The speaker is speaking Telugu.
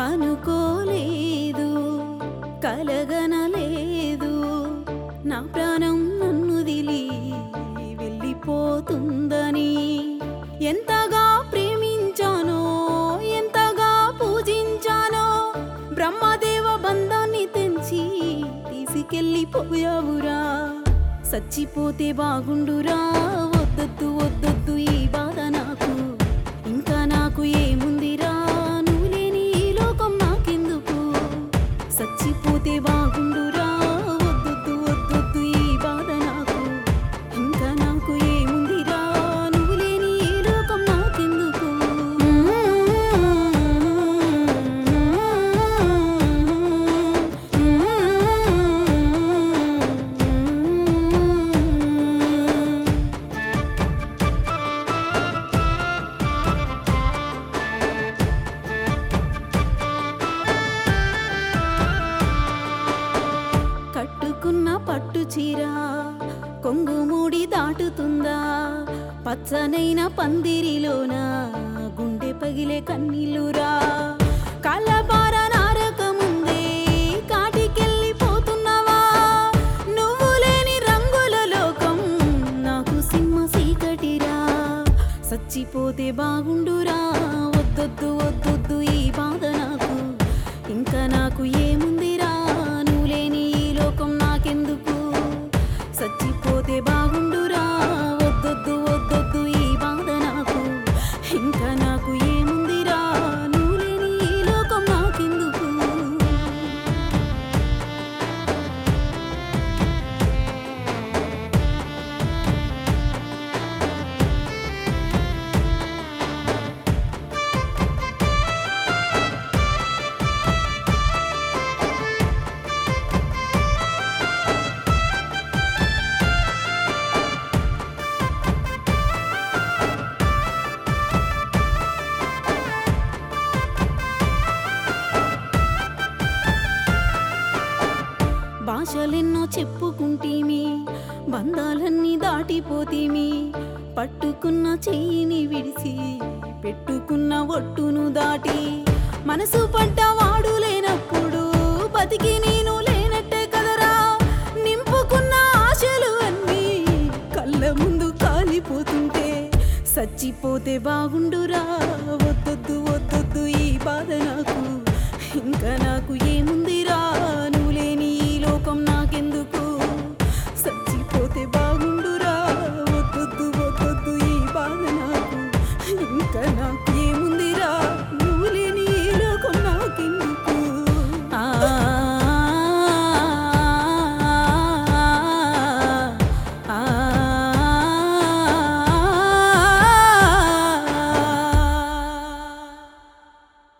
అనుకోలేదు కలగనలేదు నా ప్రాణం నన్ను దిలి వెళ్ళిపోతుందని ఎంతగా ప్రేమించానో ఎంతగా పూజించానో బ్రహ్మదేవ బంధాన్ని తెంచి తీసుకెళ్ళిపోయావురా చచ్చిపోతే బాగుండురా వద్దొద్దు వద్దొద్దు ఈ బాధ నాకు ఇంకా నాకు ఏముందిరా నువ్వు లేని ఈ లోకం నాకెందుకు చచ్చిపోతే బాగుండురా వద్దొద్దు వద్దొద్దు ఈ బాధ నాకు ఇంకా నాకు ఏముందిరా నువ్వు లేని ఈ లోకం నాకెందుకు కట్టుకున్న పట్టు చీర కొంగు మూడి దాటుతుందా పచ్చనైన పందిరిలోన గుండె పగిలే కన్నీళ్ళురా కళ్ళబార నారకముందే కాటికెళ్ళిపోతున్నావా నువ్వు లేని రంగుల లోకం నాకు సింహ సీకటిరా చచ్చిపోతే బాగుండురా వద్దొద్దు వద్దొద్దు ఈ బాధ నాకు ఇంకా నాకు ఏముందిరా నువ్వు లేని ఈ లోకం నాకెందుకు చచ్చిపోతే బాగుండురా వద్దొద్దు వద్దొద్దు ఈ బాధ నాకు ఇంకా నాకు ఏముందిరా నువ్వు లేని ఈ లోకం నాకెందుకు భాషలెన్నో చెప్పుకుంటేమి బంధాలన్నీ దాటిపోతేమి పట్టుకున్న చెయ్యిని విడిసి పెట్టుకున్న ఒట్టును దాటి మనసు పడ్డ వాడు లేనప్పుడు బతికి నేను లేనట్టే కదరా నింపుకున్న ఆశలు అన్నీ కళ్ళ ముందు కాలిపోతుంటే చచ్చిపోతే బాగుండురా వద్దొద్దు వద్దు